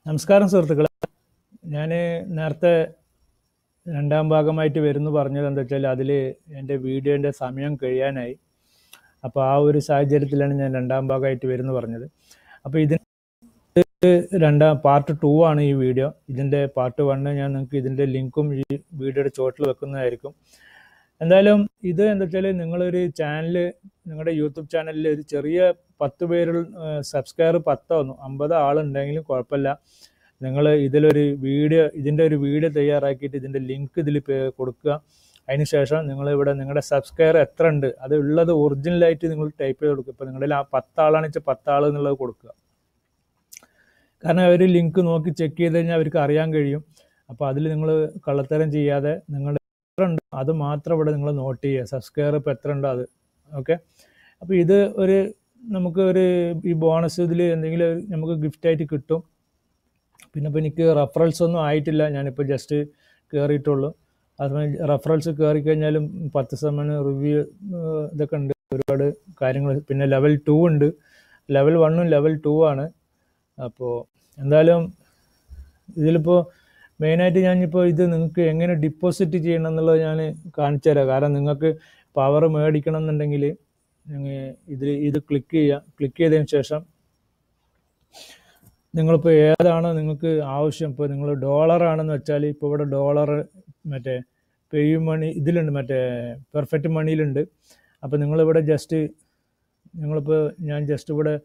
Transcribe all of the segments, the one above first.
നമസ്കാരം സുഹൃത്തുക്കളെ ഞാൻ നേരത്തെ രണ്ടാം ഭാഗമായിട്ട് വരുന്നു പറഞ്ഞത് എന്താ വെച്ചാൽ അതിൽ എൻ്റെ വീഡിയോൻ്റെ സമയം കഴിയാനായി അപ്പോൾ ആ ഒരു സാഹചര്യത്തിലാണ് ഞാൻ രണ്ടാം ഭാഗമായിട്ട് വരുന്നു പറഞ്ഞത് അപ്പോൾ ഇതിന് രണ്ടാം പാർട്ട് ടു ആണ് ഈ വീഡിയോ ഇതിൻ്റെ പാർട്ട് വണ്ണ് ഞാൻ നിങ്ങൾക്ക് ഇതിൻ്റെ ലിങ്കും ഈ വീഡിയോയുടെ ചോട്ടിൽ വെക്കുന്നതായിരിക്കും എന്തായാലും ഇത് എന്താ വെച്ചാൽ നിങ്ങളൊരു ചാനൽ നിങ്ങളുടെ യൂട്യൂബ് ചാനലിൽ ഒരു ചെറിയ പത്ത് പേരിൽ സബ്സ്ക്രൈബർ പത്തോ അമ്പതോ ആളുണ്ടെങ്കിലും കുഴപ്പമില്ല നിങ്ങൾ ഇതിലൊരു വീഡിയോ ഇതിൻ്റെ ഒരു വീഡിയോ തയ്യാറാക്കിയിട്ട് ഇതിൻ്റെ ലിങ്ക് ഇതിൽ കൊടുക്കുക അതിന് ശേഷം നിങ്ങൾ ഇവിടെ നിങ്ങളുടെ സബ്സ്ക്രൈബർ എത്ര ഉണ്ട് അത് ഉള്ളത് ഒറിജിനലായിട്ട് നിങ്ങൾ ടൈപ്പ് ചെയ്ത് കൊടുക്കുക ഇപ്പോൾ നിങ്ങളുടെ ആ പത്താളാണെന്ന് വെച്ചാൽ പത്താൾ എന്നുള്ളത് കൊടുക്കുക കാരണം അവർ ലിങ്ക് നോക്കി ചെക്ക് ചെയ്ത് കഴിഞ്ഞാൽ അവർക്ക് അറിയാൻ കഴിയും അപ്പോൾ അതിൽ നിങ്ങൾ കള്ളത്തരം ചെയ്യാതെ നിങ്ങൾ എത്ര ഉണ്ട് അത് മാത്രം ഇവിടെ നിങ്ങൾ നോട്ട് ചെയ്യുക സബ്സ്ക്രൈബർ ഇപ്പോൾ എത്ര ഉണ്ടോ അത് ഓക്കെ അപ്പോൾ ഇത് ഒരു നമുക്ക് ഒരു ഈ ബോണസ് ഇതിൽ എന്തെങ്കിലും ഒരു നമുക്ക് ഗിഫ്റ്റായിട്ട് കിട്ടും പിന്നെ ഇപ്പോൾ എനിക്ക് റെഫറൽസ് ഒന്നും ആയിട്ടില്ല ഞാനിപ്പോൾ ജസ്റ്റ് കയറിയിട്ടുള്ളൂ അതുപോലെ റെഫറൽസ് കയറി കഴിഞ്ഞാലും പത്ത് ശതമാനം റിവ്യൂ ഇതൊക്കെ ഉണ്ട് ഒരുപാട് കാര്യങ്ങൾ പിന്നെ ലെവൽ ടു ഉണ്ട് ലെവൽ വണ്ണും ലെവൽ ടു ആണ് അപ്പോൾ എന്തായാലും ഇതിലിപ്പോൾ മെയിനായിട്ട് ഞാനിപ്പോൾ ഇത് നിങ്ങൾക്ക് എങ്ങനെ ഡിപ്പോസിറ്റ് ചെയ്യണം എന്നുള്ളത് ഞാൻ കാണിച്ചു തരാം കാരണം നിങ്ങൾക്ക് പവർ മേടിക്കണം എന്നുണ്ടെങ്കിൽ ഇതിൽ ഇത് ക്ലിക്ക് ചെയ്യുക ക്ലിക്ക് ചെയ്തതിന് ശേഷം നിങ്ങളിപ്പോൾ ഏതാണ് നിങ്ങൾക്ക് ആവശ്യം ഇപ്പോൾ നിങ്ങൾ ഡോളറാണെന്ന് വെച്ചാൽ ഇപ്പോൾ ഇവിടെ ഡോളർ മറ്റേ പേയു മണി ഇതിലുണ്ട് മറ്റേ പെർഫെക്റ്റ് മണിയിലുണ്ട് അപ്പോൾ നിങ്ങളിവിടെ ജസ്റ്റ് നിങ്ങളിപ്പോൾ ഞാൻ ജസ്റ്റ് ഇവിടെ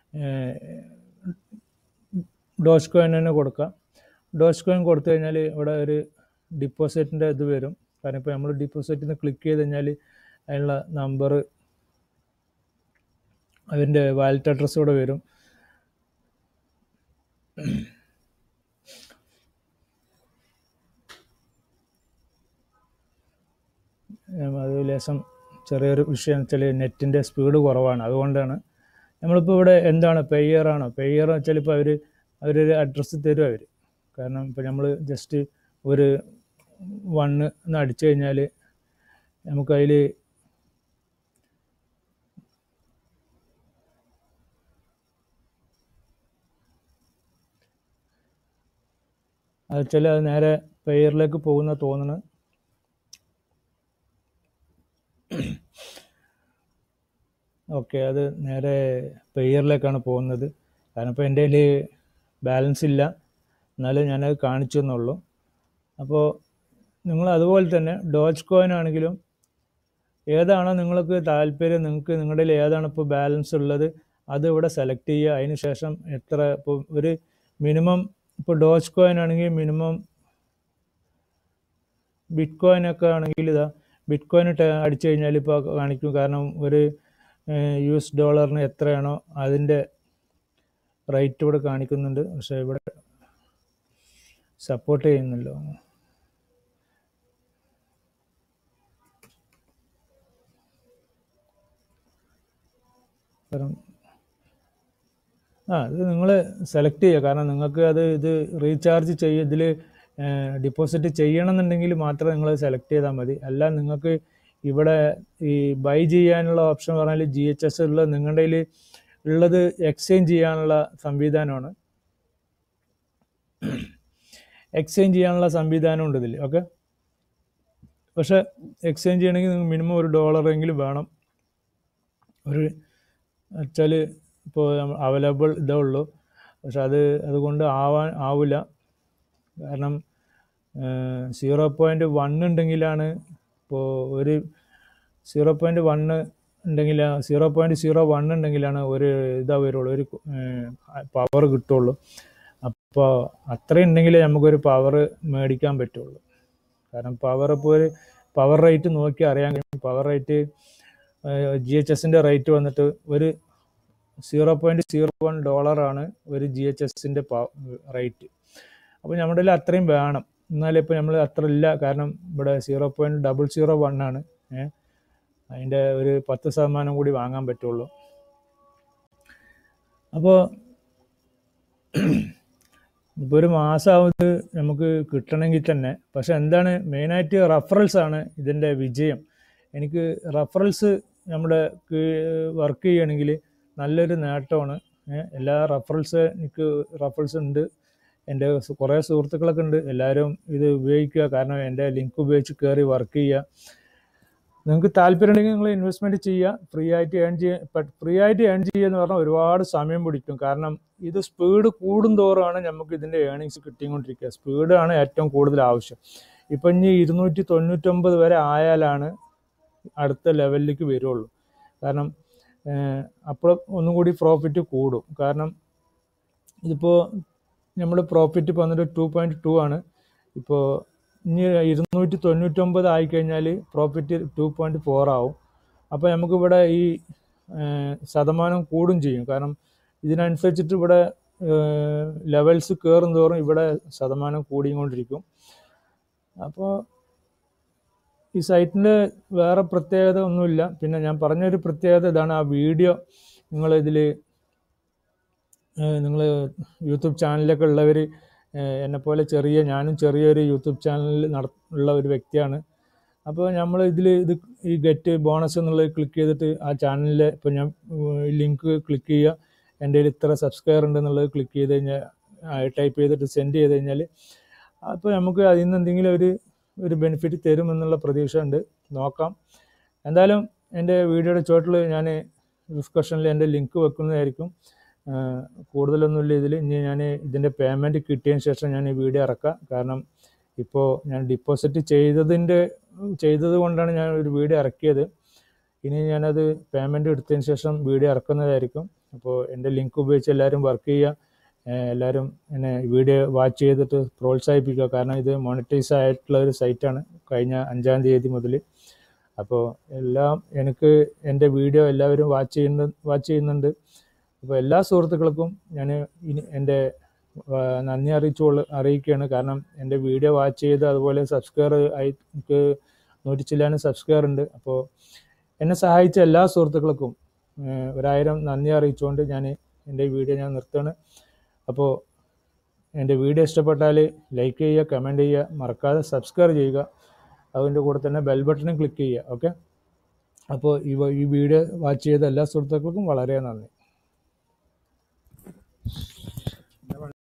ഡോസ് കോയിൻ തന്നെ കൊടുക്കാം ഡോസ് കോയിൻ കൊടുത്തു കഴിഞ്ഞാൽ ഇവിടെ ഒരു ഡിപ്പോസിറ്റിൻ്റെ ഇത് വരും കാരണം ഇപ്പോൾ നമ്മൾ ഡിപ്പോസിറ്റിൽ നിന്ന് ക്ലിക്ക് ചെയ്ത് കഴിഞ്ഞാൽ അതിനുള്ള നമ്പർ അതിൻ്റെ വാലറ്റ് അഡ്രസ്സ് ഇവിടെ വരും അത് ലേശം ചെറിയൊരു വിഷയം വെച്ചാൽ നെറ്റിൻ്റെ സ്പീഡ് കുറവാണ് അതുകൊണ്ടാണ് നമ്മളിപ്പോൾ ഇവിടെ എന്താണ് പെയ്യർ ആണോ പെയ്യർ വെച്ചാൽ ഇപ്പോൾ അവർ അവരൊരു അഡ്രസ്സ് തരും അവർ കാരണം ഇപ്പോൾ നമ്മൾ ജസ്റ്റ് ഒരു വണ്ണ് എന്ന് അടിച്ചു കഴിഞ്ഞാൽ നമുക്കതിൽ അത് വെച്ചാൽ അത് നേരെ പെയറിലേക്ക് പോകുന്ന തോന്നണ് ഓക്കെ അത് നേരെ പെയറിലേക്കാണ് പോകുന്നത് കാരണം ഇപ്പോൾ എൻ്റെ കയ്യിൽ ബാലൻസ് ഇല്ല എന്നാലും ഞാനത് കാണിച്ചു എന്നുള്ളൂ അപ്പോൾ നിങ്ങൾ അതുപോലെ തന്നെ ഡോജ് കോയിൻ ആണെങ്കിലും ഏതാണോ നിങ്ങൾക്ക് താല്പര്യം നിങ്ങൾക്ക് നിങ്ങളുടെ കയ്യിൽ ഏതാണ് ഇപ്പോൾ ബാലൻസ് ഉള്ളത് അത് ഇവിടെ സെലക്ട് ചെയ്യുക അതിന് ശേഷം എത്ര ഇപ്പോൾ ഒരു മിനിമം ഇപ്പോൾ ഡോജ് കോയിൻ ആണെങ്കിൽ മിനിമം ബിറ്റ് കോയിൻ ഒക്കെ ആണെങ്കിൽ ഇതാ ബിറ്റ് കോയിൻ അടിച്ചു കഴിഞ്ഞാൽ ഇപ്പോൾ കാണിക്കും കാരണം ഒരു യു എസ് ഡോളറിന് എത്രയാണോ അതിൻ്റെ റേറ്റ് ഇവിടെ കാണിക്കുന്നുണ്ട് പക്ഷേ ഇവിടെ സപ്പോർട്ട് ചെയ്യുന്നില്ല കാരണം ആ ഇത് നിങ്ങൾ സെലക്ട് ചെയ്യുക കാരണം നിങ്ങൾക്ക് അത് ഇത് റീചാർജ് ചെയ്യ ഇതിൽ ഡിപ്പോസിറ്റ് ചെയ്യണമെന്നുണ്ടെങ്കിൽ മാത്രം നിങ്ങൾ സെലക്ട് ചെയ്താൽ മതി അല്ല നിങ്ങൾക്ക് ഇവിടെ ഈ ബൈ ചെയ്യാനുള്ള ഓപ്ഷൻ പറഞ്ഞാൽ ജി എച്ച് എസ് ഉള്ള നിങ്ങളുടെ കയ്യിൽ ഉള്ളത് എക്സ്ചേഞ്ച് ചെയ്യാനുള്ള സംവിധാനമാണ് എക്സ്ചേഞ്ച് ചെയ്യാനുള്ള സംവിധാനം ഉണ്ട് ഇതിൽ ഓക്കെ പക്ഷേ എക്സ്ചേഞ്ച് ചെയ്യണമെങ്കിൽ നിങ്ങൾക്ക് മിനിമം ഒരു ഡോളറെങ്കിലും വേണം ഒരു വെച്ചാൽ ഇപ്പോൾ അവൈലബിൾ ഇതേ ഉള്ളൂ പക്ഷെ അത് അതുകൊണ്ട് ആവാൻ ആവില്ല കാരണം സീറോ പോയിൻറ്റ് വൺ ഉണ്ടെങ്കിലാണ് ഇപ്പോൾ ഒരു സീറോ പോയിൻറ്റ് വണ്ണ് ഉണ്ടെങ്കിൽ സീറോ പോയിൻറ്റ് സീറോ വൺ ഉണ്ടെങ്കിലാണ് ഒരു ഇതാ വരുള്ളൂ ഒരു പവർ കിട്ടുള്ളൂ അപ്പോൾ അത്രയും ഉണ്ടെങ്കിലേ നമുക്കൊരു പവർ മേടിക്കാൻ പറ്റുള്ളൂ കാരണം പവർ ഇപ്പോൾ ഒരു പവർ റേറ്റ് നോക്കി അറിയാൻ കഴിയും പവർ റേറ്റ് ജി എച്ച് എസിൻ്റെ റേറ്റ് വന്നിട്ട് ഒരു സീറോ പോയിൻറ്റ് സീറോ വൺ ഡോളറാണ് ഒരു ജി എച്ച് എസിൻ്റെ റേറ്റ് അപ്പോൾ നമ്മുടെ കയ്യിൽ അത്രയും വേണം എന്നാലും ഇപ്പോൾ നമ്മൾ അത്ര ഇല്ല കാരണം ഇവിടെ zero point double zero one ആണ് അതിൻ്റെ ഒരു പത്ത് ശതമാനം കൂടി വാങ്ങാൻ പറ്റുള്ളൂ അപ്പോൾ ഇപ്പോൾ ഒരു മാസമാവുന്നത് നമുക്ക് കിട്ടണമെങ്കിൽ തന്നെ പക്ഷെ എന്താണ് മെയിനായിട്ട് റഫറൽസ് ആണ് ഇതിൻ്റെ വിജയം എനിക്ക് റഫറൽസ് നമ്മുടെ വർക്ക് ചെയ്യണമെങ്കിൽ നല്ലൊരു നേട്ടമാണ് എല്ലാ റഫറൽസ് എനിക്ക് റഫറൽസ് ഉണ്ട് എൻ്റെ സു- കുറേ സുഹൃത്തുക്കളൊക്കെ ഉണ്ട് എല്ലാവരും ഇത് ഉപയോഗിക്കുക കാരണം എൻ്റെ ലിങ്ക് ഉപയോഗിച്ച് കയറി വർക്ക് ചെയ്യുക നിങ്ങൾക്ക് താല്പര്യമുണ്ടെങ്കിൽ നിങ്ങൾ ഇൻവെസ്റ്റ്മെൻറ്റ് ചെയ്യുക ഫ്രീ ആയിട്ട് ഏൺ ചെയ്യുക ഫ്രീ ആയിട്ട് ഏൺ ചെയ്യുക എന്ന് പറഞ്ഞാൽ ഒരുപാട് സമയം പിടിക്കും കാരണം ഇത് സ്പീഡ് കൂടും തോറുമാണ് നമുക്ക് ഇതിൻ്റെ ഏണിങ്സ് കിട്ടിക്കൊണ്ടിരിക്കുക സ്പീഡാണ് ഏറ്റവും കൂടുതൽ ആവശ്യം ഇപ്പം ഇനി ഇരുന്നൂറ്റി തൊണ്ണൂറ്റൊമ്പത് വരെ ആയാലാണ് അടുത്ത ലെവലിലേക്ക് വരുള്ളൂ കാരണം അപ്പോൾ ഒന്നും കൂടി പ്രോഫിറ്റ് കൂടും കാരണം ഇതിപ്പോൾ നമ്മൾ പ്രോഫിറ്റ് ഇപ്പോൾ വന്നിട്ട് ടു പോയിൻറ്റ് ടു ആണ് ഇപ്പോൾ ഇനി ഇരുന്നൂറ്റി തൊണ്ണൂറ്റൊമ്പത് ആയിക്കഴിഞ്ഞാൽ പ്രോഫിറ്റ് ടു പോയിൻറ്റ് ഫോർ ആവും അപ്പോൾ നമുക്കിവിടെ ഈ ഏഹ്, ശതമാനം കൂടും ചെയ്യും കാരണം ഇതിനനുസരിച്ചിട്ട് ഇവിടെ ലെവൽസ് കയറും തോറും ഇവിടെ ശതമാനം കൂടിക്കൊണ്ടിരിക്കും അപ്പോൾ ഈ സൈറ്റിൻ്റെ വേറെ പ്രത്യേകത ഒന്നുമില്ല പിന്നെ ഞാൻ പറഞ്ഞൊരു പ്രത്യേകത ഇതാണ് ആ വീഡിയോ നിങ്ങൾ ഇതിൽ നിങ്ങൾ യൂട്യൂബ് ചാനലൊക്കെ ഉള്ളവർ എന്നെപ്പോലെ ചെറിയ ഞാനും ചെറിയൊരു യൂട്യൂബ് ചാനലിൽ നട ഉള്ള ഒരു വ്യക്തിയാണ് അപ്പോൾ നമ്മൾ ഇതിൽ ഇത് ഈ ഗെറ്റ് ബോണസ് എന്നുള്ളത് ക്ലിക്ക് ചെയ്തിട്ട് ആ ചാനലിൽ ഇപ്പോൾ ഞാൻ ലിങ്ക് ക്ലിക്ക് ചെയ്യുക എൻ്റെ കയ്യിൽ ഇത്ര സബ്സ്ക്രൈബർ ഉണ്ടെന്നുള്ളത് ക്ലിക്ക് ചെയ്ത് കഴിഞ്ഞാൽ ടൈപ്പ് ചെയ്തിട്ട് സെൻഡ് ചെയ്ത് കഴിഞ്ഞാൽ അപ്പോൾ നമുക്ക് അതിൽ നിന്ന് എന്തെങ്കിലും ഒരു ഒരു ബെനിഫിറ്റ് തരുമെന്നുള്ള പ്രതീക്ഷ ഉണ്ട് നോക്കാം എന്തായാലും എൻ്റെ വീഡിയോയുടെ ചോട്ടിൽ ഞാൻ ഡിസ്കഷനിൽ എൻ്റെ ലിങ്ക് വെക്കുന്നതായിരിക്കും ആഹ് കൂടുതലൊന്നുമില്ല ഇതിൽ ഇനി ഞാൻ ഇതിൻ്റെ പേയ്മെൻറ്റ് കിട്ടിയതിന് ശേഷം ഞാൻ ഈ വീഡിയോ ഇറക്കാം കാരണം ഇപ്പോൾ ഞാൻ ഡിപ്പോസിറ്റ് ചെയ്തതിൻ്റെ ചെയ്തത് കൊണ്ടാണ് ഞാൻ ഒരു വീഡിയോ ഇറക്കിയത് ഇനി ഞാനത് പേയ്മെൻറ്റ് എടുത്തതിന് ശേഷം വീഡിയോ ഇറക്കുന്നതായിരിക്കും അപ്പോൾ എൻ്റെ ലിങ്ക് ഉപയോഗിച്ച് എല്ലാവരും വർക്ക് ചെയ്യുക ഏഹ് എല്ലാവരും എന്നെ വീഡിയോ വാച്ച് ചെയ്തിട്ട് പ്രോത്സാഹിപ്പിക്കുക കാരണം ഇത് മോണിറ്റൈസ് ആയിട്ടുള്ള ഒരു സൈറ്റാണ് കഴിഞ്ഞ അഞ്ചാം തീയതി മുതൽ അപ്പോൾ എല്ലാം എനിക്ക് എൻ്റെ വീഡിയോ എല്ലാവരും വാച്ച് ചെയ്യുന്ന വാച്ച് ചെയ്യുന്നുണ്ട് അപ്പോൾ എല്ലാ സുഹൃത്തുക്കൾക്കും ഞാൻ ഇനി എൻ്റെ ആ, നന്ദി അറിയിച്ചു അറിയിക്കുകയാണ് കാരണം എൻ്റെ വീഡിയോ വാച്ച് ചെയ്ത് അതുപോലെ സബ്സ്ക്രൈബർ ആയി എനിക്ക് നൂറ്റി ചില്ലാനും സബ്സ്ക്രൈബർ ഉണ്ട് അപ്പോൾ എന്നെ സഹായിച്ച എല്ലാ സുഹൃത്തുക്കൾക്കും ആ, ഒരായിരം നന്ദി അറിയിച്ചുകൊണ്ട് ഞാൻ എൻ്റെ ഈ വീഡിയോ ഞാൻ നിർത്തുകയാണ് അപ്പോൾ എൻ്റെ വീഡിയോ ഇഷ്ടപ്പെട്ടാൽ ലൈക്ക് ചെയ്യുക കമൻറ്റ് ചെയ്യുക മറക്കാതെ സബ്സ്ക്രൈബ് ചെയ്യുക അതിൻ്റെ കൂടെ തന്നെ ബെൽ ബട്ടണും ക്ലിക്ക് ചെയ്യുക ഓക്കെ അപ്പോൾ ഈ വ- ഈ വീഡിയോ വാച്ച് ചെയ്ത എല്ലാ സുഹൃത്തുക്കൾക്കും വളരെ നന്ദി